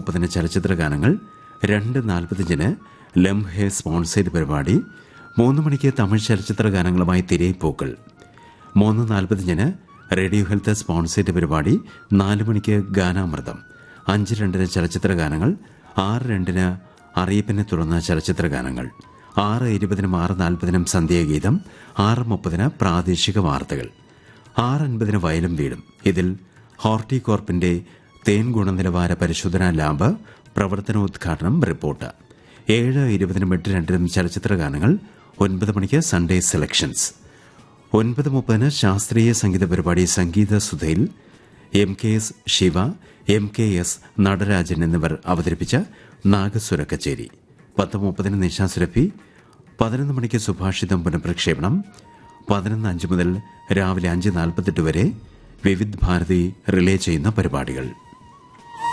മുപ്പതിന് ചലച്ചിത്ര ഗാനങ്ങൾ രണ്ട് നാൽപ്പത്തിയഞ്ചിന് ലംഹെ സ്പോൺസേഡ് പരിപാടി മൂന്ന് മണിക്ക് തമിഴ് ചലച്ചിത്ര ഗാനങ്ങളുമായി തിരയിപ്പോക്കൾ മൂന്ന് നാൽപ്പത്തിയഞ്ചിന് റേഡിയോ ഹെൽത്ത് സ്പോൺസേഡ് പരിപാടി നാല് മണിക്ക് ഗാനാമൃതം അഞ്ച് രണ്ടിന് ചലച്ചിത്ര ഗാനങ്ങൾ ആറ് രണ്ടിന് അറിയിപ്പിനെ തുടർന്ന് ചലച്ചിത്ര ഗാനങ്ങൾ ആറ് ഇരുപതിനും ആറ് നാൽപ്പതിനും സന്ധ്യാഗീതം ആറ് മുപ്പതിന് പ്രാദേശിക വാർത്തകൾ ആറ് അൻപതിന് വയലും വീടും ഇതിൽ ഹോർട്ടികോർപ്പിന്റെ തേൻ ഗുണനിലവാര പരിശോധനാ ലാബ് പ്രവർത്തനോദ്ഘാടനം റിപ്പോർട്ട് ഏഴ് ഇരുപതിനും എട്ട് രണ്ടിനും ചലച്ചിത്ര ഗാനങ്ങൾ ഒൻപത് മണിക്ക് സൺഡേ സെലക്ഷൻസ് ഒൻപത് മുപ്പതിന് ശാസ്ത്രീയ സംഗീത പരിപാടി സംഗീത സുധയിൽ M K S Shiva M K S Natarajan എന്നിവർ അവതരിപ്പിച്ച നാഗസ്വര കച്ചേരി പത്ത് മുപ്പതിന് നിശാസുരഭി പതിനൊന്ന് മണിക്ക് സുഭാഷിതം പുനഃപ്രക്ഷേപണം പതിനൊന്ന് അഞ്ച് മുതൽ രാവിലെ അഞ്ച് നാൽപ്പത്തെട്ട് വരെ വിവിധ് ഭാരതി റിലേ ചെയ്യുന്ന പരിപാടികൾ